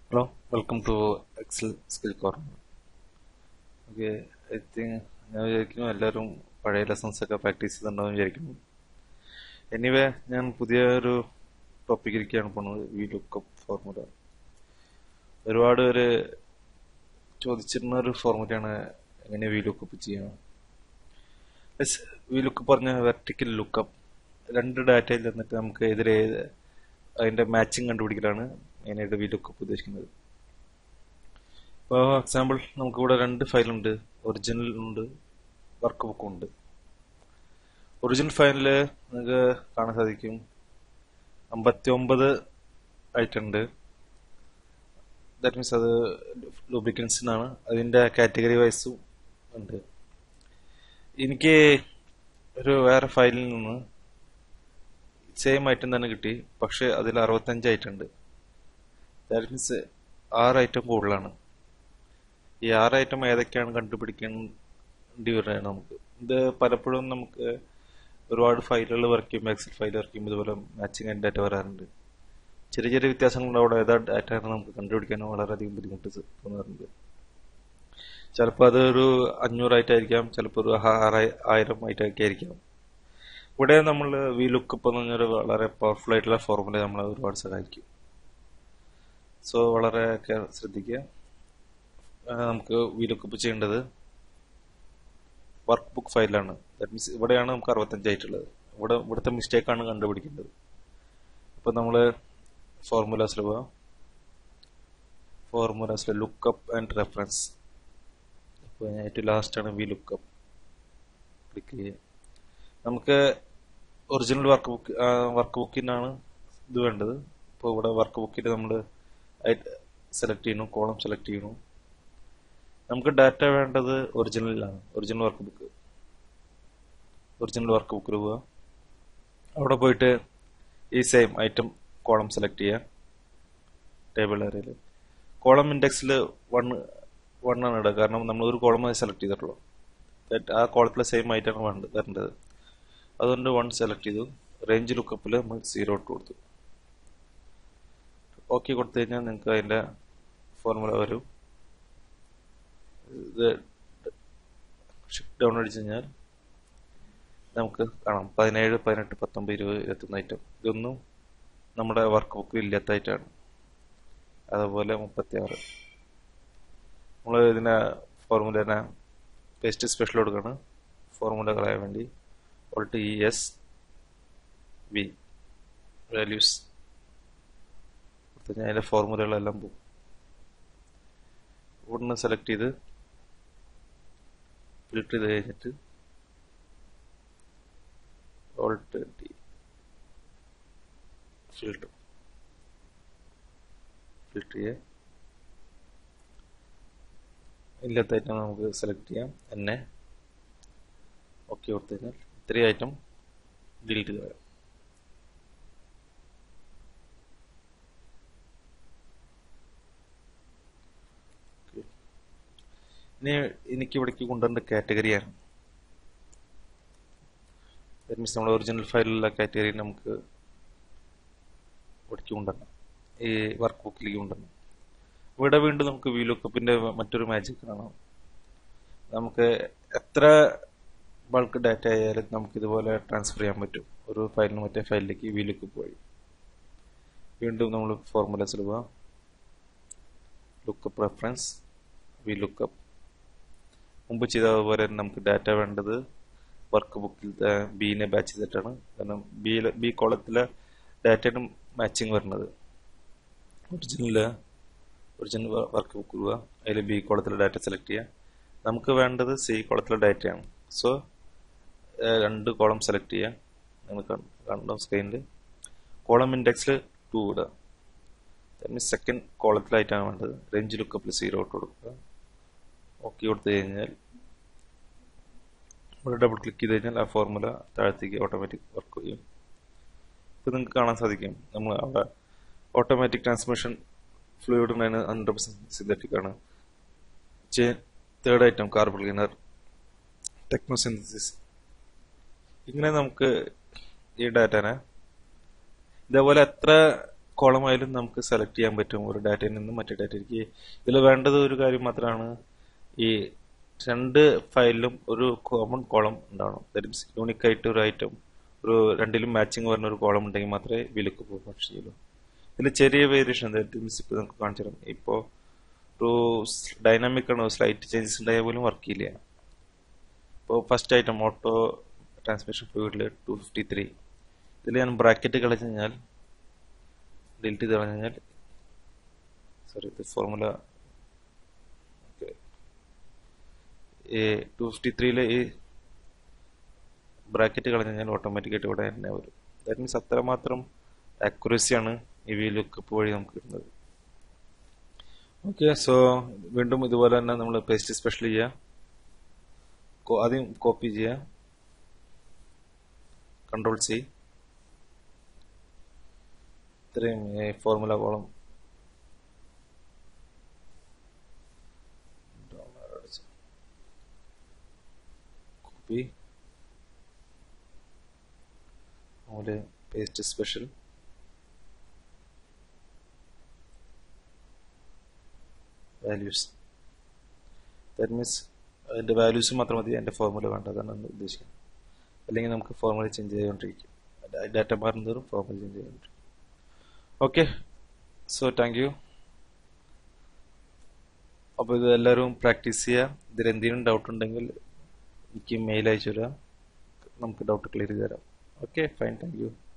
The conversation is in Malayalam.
Hello, welcome to Excel Skill Corner. Okay I think ഞാൻ വിചാരിക്കുന്നു എല്ലാവരും പഴയ ലെസൺസ് ഒക്കെ പ്രാക്ടീസ് ചെയ്തിട്ടുണ്ടാവും വിചാരിക്കുന്നു എനിവേ ഞാൻ പുതിയൊരു ടോപ്പിക്കിലേക്കാണ് പോണത് വി ലുക്കപ്പ് ഫോർമുല ഒരുപാട് പേര് ചോദിച്ചിരുന്ന ഒരു ഫോർമുലയാണ് എങ്ങനെ വി ലുക്കപ്പ് ചെയ്യാം വി ലുക്കപ്പ് പറഞ്ഞ വെർട്ടിക്കൽ ലുക്കപ്പ് രണ്ട് ഡാറ്റയിൽ നിന്നിട്ട് നമുക്ക് എതിരെ അതിന്റെ മാച്ചിങ് കണ്ടുപിടിക്കലാണ് മെയിനായിട്ട് വി ലുക്കപ്പ് ഉദ്ദേശിക്കുന്നത് ഇപ്പോൾ എക്സാമ്പിൾ നമുക്കിവിടെ രണ്ട് ഫയലുണ്ട് ഒറിജിനൽ ഉണ്ട് വർക്ക് ബുക്കും ഉണ്ട് ഒറിജിനൽ ഫയലിൽ നിങ്ങൾക്ക് കാണാൻ സാധിക്കും അമ്പത്തി ഒമ്പത് ആയിട്ടുണ്ട് ദാറ്റ് മീൻസ് അത് ലൂബ്രിക്കൻസിനാണ് അതിൻ്റെ കാറ്റഗറി വൈസും ഉണ്ട് എനിക്ക് ഒരു വേറെ ഫയലിൽ നിന്ന് സെയിം ഐറ്റം തന്നെ കിട്ടി പക്ഷെ അതിൽ അറുപത്തഞ്ച് ഐറ്റം ഉണ്ട് ദാറ്റ് മീൻസ് ആറ് ഐറ്റം കൂടുതലാണ് ഈ ആറ് ഐറ്റം ഏതൊക്കെയാണ് കണ്ടുപിടിക്കേണ്ടി വരുന്നത് നമുക്ക് ഇത് പലപ്പോഴും നമുക്ക് ഒരുപാട് ഫയലുകൾ വർക്ക് ചെയ്യുമ്പോൾ എക്സൽ ഫയൽ വർക്ക് ചെയ്യുമ്പോൾ ഇതുപോലെ മാച്ചിങ് ആൻഡ് ഡാറ്റ വരാറുണ്ട് ചെറിയ ചെറിയ വ്യത്യാസങ്ങളുണ്ട് അവിടെ ഏതാ ഡാറ്റ ആണ് നമുക്ക് കണ്ടുപിടിക്കാൻ വളരെയധികം ബുദ്ധിമുട്ട് തോന്നാറുണ്ട് ചിലപ്പോൾ അതൊരു അഞ്ഞൂറായിട്ടായിരിക്കാം ചിലപ്പോൾ ഒരു ആയിരം ആയിട്ടൊക്കെ ആയിരിക്കാം ഇവിടെ നമ്മൾ വി ലുക്കപ്പ് എന്ന് പറഞ്ഞൊരു വളരെ പവർഫുൾ ആയിട്ടുള്ള ഫോർമുല നമ്മളെ ഒരുപാട് സഹായിക്കും സോ വളരെ ശ്രദ്ധിക്കുക നമുക്ക് വി ലുക്കപ്പ് ചെയ്യേണ്ടത് വർക്ക് ബുക്ക് ഫയലാണ് ദാറ്റ് മീൻസ് ഇവിടെയാണ് നമുക്ക് അറുപത്തഞ്ച് ആയിട്ടുള്ളത് ഇവിടെ ഇവിടുത്തെ മിസ്റ്റേക്കാണ് കണ്ടുപിടിക്കേണ്ടത് അപ്പോൾ നമ്മൾ ഫോർമുലാസിൽ പോവാം ഫോർമുലാസിൽ ലുക്കപ്പ് ആൻഡ് റെഫറൻസ് അപ്പോൾ ഞാൻ ഏറ്റവും ലാസ്റ്റാണ് വി ലുക്കപ്പ് ക്ലിക്ക് ചെയ്യുക നമുക്ക് ഒറിജിനൽ വർക്ക് ബുക്ക് വർക്ക് ബുക്കിനാണ് ഇത് വേണ്ടത് ഇപ്പോൾ ഇവിടെ വർക്ക് ബുക്കിൽ നമ്മൾ സെലക്ട് ചെയ്യുന്നു കോളം സെലക്ട് ചെയ്യുന്നു നമുക്ക് ഡാറ്റ വേണ്ടത് ഒറിജിനലിലാണ് ഒറിജിനൽ വർക്ക് ബുക്ക് ഒറിജിനൽ വർക്ക് ബുക്കിൽ പോവുക അവിടെ പോയിട്ട് ഈ സെയിം ഐറ്റം കോളം സെലക്ട് ചെയ്യുക ടേബിൾ ഏരിയയിൽ കോളം ഇൻഡെക്സിൽ വൺ വൺ ആണ് ഇടുക കാരണം നമ്മൾ ഒരു കോളം സെലക്ട് ചെയ്തിട്ടുള്ളൂ ആ കോളത്തിലെ സെയിം ഐറ്റമാണ് വേണ്ടത് വരേണ്ടത് അതുകൊണ്ട് വൺ സെലക്ട് ചെയ്തു റേഞ്ച് ലുക്കപ്പിൽ നമ്മൾ സീറോ ഇട്ട് കൊടുത്തു ഓക്കെ കൊടുത്തു കഴിഞ്ഞാൽ നിങ്ങൾക്ക് അതിൻ്റെ ഫോർമുല വരും ഇത് ഷിഫ്റ്റ് ഡൗൺ അടിച്ചു കഴിഞ്ഞാൽ നമുക്ക് കാണാം പതിനേഴ് പതിനെട്ട് പത്തൊമ്പത് ഇരുപത് ഇരുപത്തൊന്ന് ഐറ്റം ഇതൊന്നും നമ്മുടെ വർക്ക് ബുക്കിൽ ഇല്ലാത്ത ഐറ്റമാണ് അതുപോലെ മുപ്പത്തി ആറ് നമ്മൾ ഇതിനെ ഫോർമുലേനെ പേസ്റ്റ് സ്പെഷ്യൽ കൊടുക്കുകയാണ് ഫോർമുല കളയാൻ വേണ്ടി alt E S V values കൊടുത്തു കഴിഞ്ഞാൽ അതിൻ്റെ ഫോർമുലകളെല്ലാം പോകും ഇവിടുന്ന് സെലക്ട് ചെയ്ത് ഫിൽട്ടർ ചെയ്ത് കഴിഞ്ഞിട്ട് ഓൾട്ട് ടി ഫിൽട്ടർ ഫിൽട്ടർ ചെയ്യുക ഇല്ലാത്ത ഐറ്റം നമുക്ക് സെലക്ട് ചെയ്യാം എന്നെ ഓക്കെ കൊടുത്തു കഴിഞ്ഞാൽ ഇത്രയും ഐറ്റം ഡിലീറ്റ് ചെയ്യാം ഇനി എനിക്ക് ഇവിടേക്ക് കൊണ്ടുവരേണ്ട കാറ്റഗറിയാണ് മീൻസ് നമ്മുടെ ഒറിജിനൽ ഫയലിലുള്ള കാറ്റഗറി നമുക്ക് ഇവിടേക്ക് കൊണ്ടുവരണം ഈ വർക്ക് ബുക്കിലേക്ക് കൊണ്ടുവരണം ഇവിടെ വീണ്ടും നമുക്ക് വി ലുക്കപ്പിന്റെ മറ്റൊരു മാജിക് കാണാം നമുക്ക് എത്ര ബൾക്ക് ഡാറ്റ ആയാലും നമുക്ക് ഇതുപോലെ ട്രാൻസ്ഫർ ചെയ്യാൻ പറ്റും ഒരു ഫയലിന് മറ്റേ ഫയലിലേക്ക് വി ലുക്കപ്പ് വഴി വീണ്ടും നമ്മൾ ഫോർമുലസിൽ പോവാം ലുക്കപ്പ് റെഫറൻസ് വി ലുക്കപ്പ് മുമ്പ് ചെയ്തതുപോലെ നമുക്ക് ഡാറ്റ വേണ്ടത് വർക്ക് ബുക്കിൽ ബീനെ ബാച്ച് ചെയ്തിട്ടാണ് കാരണം ബി ബി കോളത്തിലെ ഡാറ്റയുടെ മാച്ചിങ് വരുന്നത് ഒറിജിനല് ഒറിജിനൽ വർക്ക് ബുക്ക് പോവുക അതിൽ ബി കോളത്തിലെ ഡാറ്റ സെലക്ട് ചെയ്യുക നമുക്ക് വേണ്ടത് സി കോളത്തിലെ ഡാറ്റയാണ് സോ രണ്ട് കോളം സെലക്ട് ചെയ്യുക നിങ്ങൾ കണ്ടോ സ്ക്രീനിൽ കോളം ഇൻഡെക്സിൽ ടു ഇടുക മീൻസ് സെക്കൻഡ് കോളത്തിലായിട്ടാണ് വേണ്ടത് റേഞ്ച് ലുക്കപ്പിൽ സീറോ ഇട്ട് കൊടുക്കുക ഓക്കെ കൊടുത്തു കഴിഞ്ഞാൽ ഇവിടെ ഡബിൾ ക്ലിക്ക് ചെയ്ത് കഴിഞ്ഞാൽ ആ ഫോർമുല താഴത്തേക്ക് ഓട്ടോമാറ്റിക് വർക്ക് ചെയ്യും ഇപ്പം നിങ്ങൾക്ക് കാണാൻ സാധിക്കും നമ്മൾ അവിടെ automatic transmission fluid hundred percent synthetic ആണ് third item carbon cleaner technosynthesis ഇങ്ങനെ നമുക്ക് ഈ ഡാറ്റനെ ഇതേപോലെ എത്ര കോളം ആയാലും നമുക്ക് സെലക്ട് ചെയ്യാൻ പറ്റും ഒരു ഡാറ്റയിൽ നിന്ന് മറ്റേ ഡാറ്റയിലേക്ക് ഇതിൽ വേണ്ടത് ഒരു കാര്യം മാത്രമാണ് ഈ രണ്ട് ഫയലിലും ഒരു കോമൺ കോളം ഉണ്ടാവണം ദാറ്റ് മീൻസ് യൂണിക് ആയിട്ട് ഒരു ഐറ്റം ഒരു രണ്ടിലും മാച്ചിങ് വരുന്ന ഒരു കോളം ഉണ്ടെങ്കിൽ മാത്രമേ വിലുക്ക് ഫംഗ്ഷൻ ചെയ്യുള്ളൂ ഇതിൽ ചെറിയ വേരിയേഷൻ ദാറ്റ് മീൻസ് ഇപ്പോൾ നമുക്ക് കാണിച്ചു തരാം ഇപ്പോൾ ഒരു ഡൈനാമിക് ആണ് സ്ലൈറ്റ് ചേഞ്ചസ് ഉണ്ടായാൽ പോലും വർക്ക് ചെയ്യില്ല ഇപ്പോൾ ഫസ്റ്റ് ഐറ്റം ഓട്ടോ ട്രാൻസ്മിഷൻ ഫ്ലൂയിഡിൽ ടു ഫിഫ്റ്റി ത്രീ ഇതിൽ ഞാൻ ബ്രാക്കറ്റ് കളഞ്ഞു കഴിഞ്ഞാൽ ഡിലീറ്റ് ചെയ്ത് കളഞ്ഞു കഴിഞ്ഞാൽ സോറി ഇത് ഫോർമുല ഈ ടു ഫിഫ്റ്റി ത്രീയിലെ ഈ ബ്രാക്കറ്റ് കളഞ്ഞു കഴിഞ്ഞാൽ ഓട്ടോമാറ്റിക്കായിട്ട് ഇവിടെ തന്നെ വരും ദാറ്റ് മീൻസ് അത്രമാത്രം ആക്യുറസിയാണ് ഈ വി ലുക്കപ്പ് വഴി നമുക്ക് കിട്ടുന്നത് ഓക്കെ സോ വീണ്ടും ഇതുപോലെ തന്നെ നമ്മൾ പേസ്റ്റ് സ്പെഷ്യൽ ചെയ്യുക ആദ്യം കോപ്പി ചെയ്യുക കൺട്രോൾ സി ഇത്രയും ഫോർമുല കോളം കോപ്പി നമ്മുടെ paste special values that means അതിൻ്റെ വാല്യൂസ് മാത്രം മതി എൻ്റെ ഫോർമുല വേണ്ട അതാണ് ഉദ്ദേശിക്കുന്നത് അല്ലെങ്കിൽ നമുക്ക് ഫോർമുല ചേഞ്ച് ചെയ്തുകൊണ്ടിരിക്കും ഡാറ്റ മാറുന്നതോറും ഫോർമുല ചേഞ്ച് ചെയ്തുകൊണ്ടിരിക്കും ഓക്കെ സോ താങ്ക് യു അപ്പോൾ ഇത് എല്ലാവരും പ്രാക്ടീസ് ചെയ്യുക ഇതിൽ എന്തെങ്കിലും ഡൗട്ട് ഉണ്ടെങ്കിൽ എനിക്ക് മെയിൽ അയച്ചു തരാം നമുക്ക് ഡൗട്ട് ക്ലിയർ ചെയ്ത് തരാം ഓക്കെ ഫൈൻ താങ്ക് യു